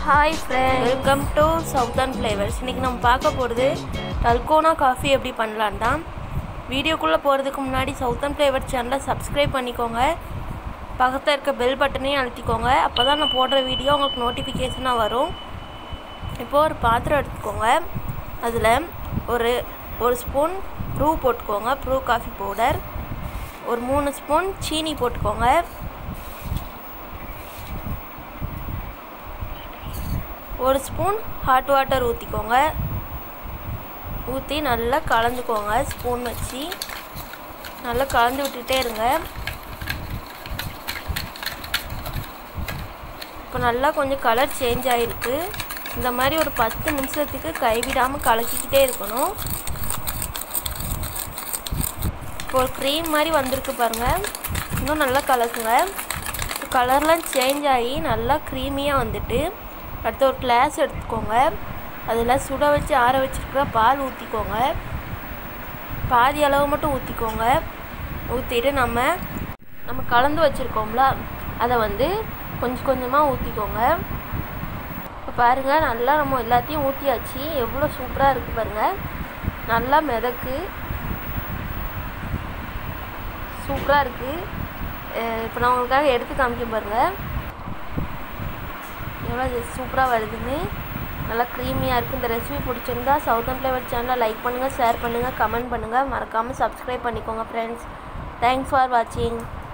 hi friend welcome to Southern Flavours இன்றைக்கி நம்ம பார்க்க போகிறது டல்கோனா காஃபி எப்படி பண்ணலான் தான் வீடியோக்குள்ளே போகிறதுக்கு முன்னாடி சவுத்தர்ன் ஃப்ளேவர் சேனலை சப்ஸ்கிரைப் பண்ணிக்கோங்க பக்கத்தில் இருக்க பெல் பட்டனையும் அழுத்திக்கோங்க அப்போ தான் நான் போடுற வீடியோ உங்களுக்கு நோட்டிஃபிகேஷனாக வரும் இப்போது ஒரு பாத்திரம் எடுத்துக்கோங்க அதில் ஒரு ஒரு ஸ்பூன் ப்ரூ போட்டுக்கோங்க ப்ரூ காஃபி பவுடர் ஒரு மூணு ஸ்பூன் சீனி போட்டுக்கோங்க ஒரு ஸ்பூன் ஹாட் வாட்டர் ஊற்றிக்கோங்க ஊற்றி நல்லா கலந்துக்கோங்க ஸ்பூன் வச்சு நல்லா கலந்து விட்டுட்டே இருங்க இப்போ நல்லா கொஞ்சம் கலர் சேஞ்ச் ஆகிருக்கு இந்த மாதிரி ஒரு பத்து நிமிஷத்துக்கு கைவிடாமல் கலக்கிக்கிட்டே இருக்கணும் இப்போ ஒரு க்ரீம் மாதிரி வந்திருக்கு பாருங்கள் இன்னும் நல்லா கலக்குங்க கலர்லாம் சேஞ்ச் ஆகி நல்லா க்ரீமியாக வந்துட்டு அடுத்து ஒரு கிளாஸ் எடுத்துக்கோங்க அதில் சுட வச்சு ஆற வச்சுருக்கிற பால் ஊற்றிக்கோங்க பாதி அளவு மட்டும் ஊற்றிக்கோங்க ஊற்றிட்டு நம்ம நம்ம கலந்து வச்சுருக்கோம்ல அதை வந்து கொஞ்சம் கொஞ்சமாக ஊற்றிக்கோங்க இப்போ பாருங்கள் நல்லா நம்ம எல்லாத்தையும் ஊற்றியாச்சு எவ்வளோ சூப்பராக இருக்குது பாருங்கள் நல்லா மிதக்கு சூப்பராக இருக்குது இப்போ நான் உங்களுக்காக எடுத்து காமிக்க பாருங்கள் எவ்வளோ சூப்பராக வருதுன்னு நல்லா க்ரீமியாக இருக்குது இந்த ரெசிபி பிடிச்சிருந்தா சவுத்தன் ஃப்ளேவர் சேனலை லைக் பண்ணுங்கள் ஷேர் பண்ணுங்கள் கமெண்ட் பண்ணுங்கள் மறக்காமல் சப்ஸ்கிரைப் பண்ணிக்கோங்க ஃப்ரெண்ட்ஸ் தேங்க்ஸ் ஃபார் வாட்சிங்